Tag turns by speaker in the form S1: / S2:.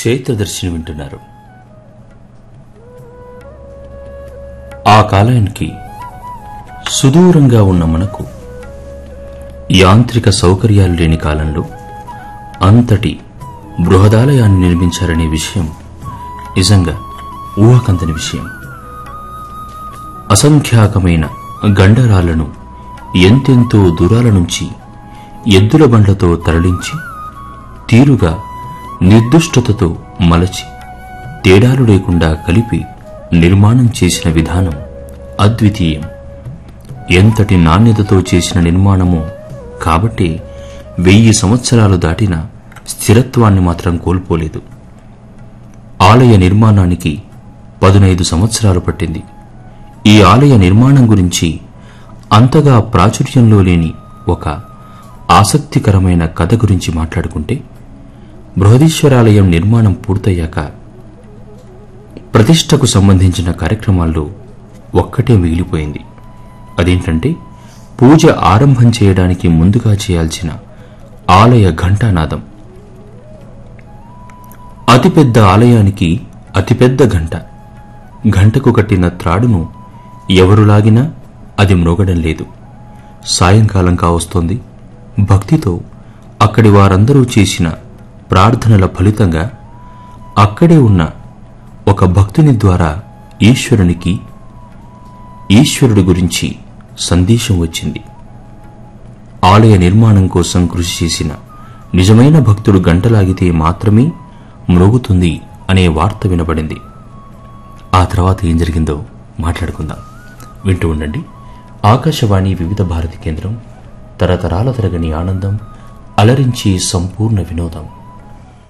S1: క్షేత్రదర్శిని వింటున్నారు ఆ కాలానికి సుదూరంగా ఉన్న మనకు యాంత్రిక సౌకర్యాలు లేని కాలంలో అంతటి బృహదాలయాన్ని నిర్మించారనే విషయం నిజంగా ఊహకందని విషయం అసంఖ్యాకమైన గండరాలను ఎంతెంతో దూరాల నుంచి ఎద్దుల బండ్లతో తరలించి తీరుగా నిర్దుష్టతతో మలచి తేడాలు లేకుండా కలిపి నిర్మాణం చేసిన విధానం అద్వితీయం ఎంతటి నాణ్యతతో చేసిన నిర్మాణమో కాబట్టి వెయ్యి సంవత్సరాలు దాటిన స్థిరత్వాన్ని మాత్రం కోల్పోలేదు ఆలయ నిర్మాణానికి పదునైదు సంవత్సరాలు పట్టింది ఈ ఆలయ నిర్మాణం గురించి అంతగా ప్రాచుర్యంలో లేని ఒక ఆసక్తికరమైన కథ గురించి మాట్లాడుకుంటే బృహదీశ్వరాలయం నిర్మాణం పూర్తయ్యాక ప్రతిష్టకు సంబంధించిన కార్యక్రమాల్లో ఒక్కటే మిగిలిపోయింది అదేంటంటే పూజ ఆరంభం చేయడానికి ముందుగా చేయాల్సిన ఆలయ ఘంటానాదం అతిపెద్ద ఆలయానికి అతిపెద్ద గంట గంటకు కట్టిన త్రాడును ఎవరు లాగినా అది మ్రోగడం లేదు సాయంకాలం కావస్తోంది భక్తితో అక్కడి వారందరూ చేసిన ప్రార్థనల ఫలితంగా అక్కడే ఉన్న ఒక భక్తుని ద్వారా ఈశ్వరునికి ఈశ్వరుడి గురించి సందేశం వచ్చింది ఆలయ నిర్మాణం కోసం కృషి చేసిన నిజమైన భక్తుడు గంటలాగితే మాత్రమే మ్రోగుతుంది అనే వార్త వినబడింది ఆ తర్వాత ఏం జరిగిందో మాట్లాడుకుందాం వింటూ ఉండండి ఆకాశవాణి వివిధ భారతి కేంద్రం తరతరాల తరగని ఆనందం అలరించి సంపూర్ణ వినోదం